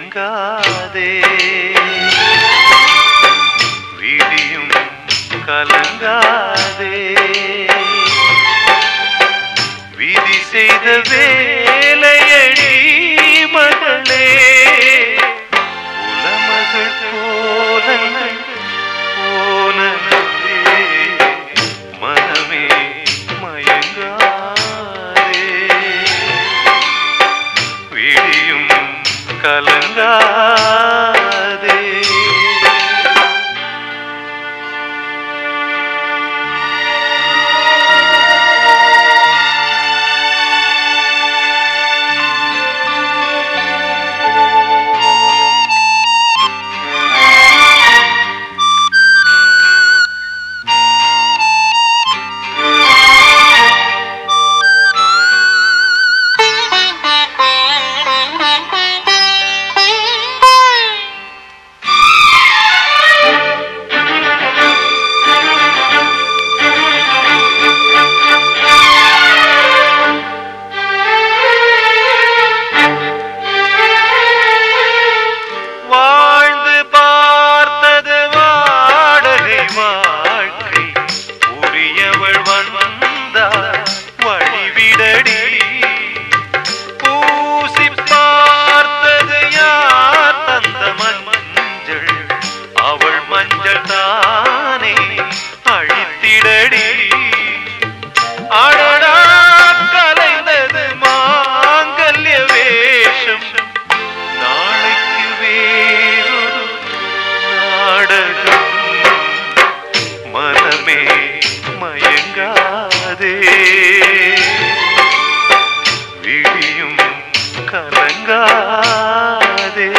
மயங்காதே விடியும் கலங்காதே விதி செய்த வேலையடி மகளே உலமகள் போலங்கள் போனதே மனமே மயங்காதே விடியும் கலங்காதே வாழ்ந்து பார்த்தது வாடகை வாழ்க்கை உரியவள் வந்தார் வழிவிடடி பூசி பார்த்தது யார் தந்த மஞ்சள் அவள் மஞ்சள் தானே அழித்திடடி அடடா கலைந்தது மாங்கல்ய வேஷம் நாளைக்கு வேறொரு நாடகம் மனமே மயங்காதே விழியும் கலங்காதே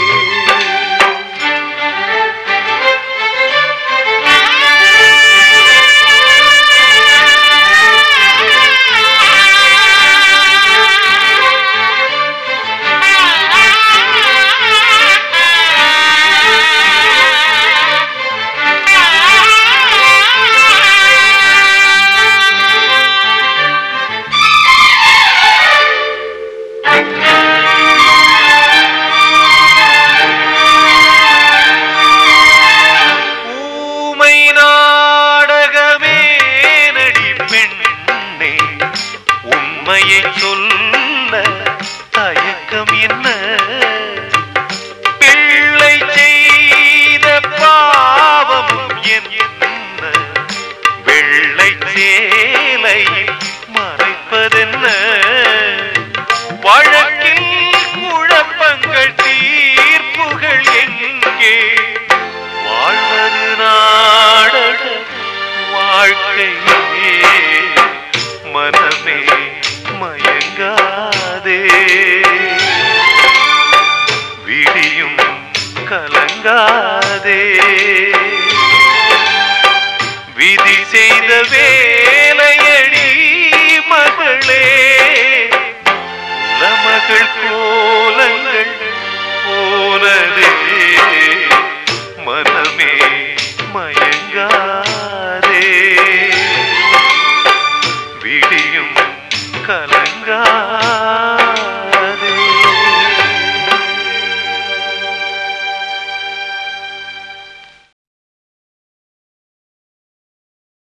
ஊமை நாடகமே நடி பெண்ணே உண்மையை சொல்ல தயக்கம் என்ன பிள்ளை செய்த பாவமும் என்ன வெள்ளை சேலை மறைப்பதென்ன வழக்கில் குழப்பங்கள் தீர்ப்புகள் எங்கே வாழ்வது நாடக வாழ்க்கையே மனமே மயங்காதே விடியும் கலங்காதே விதி செய்த வே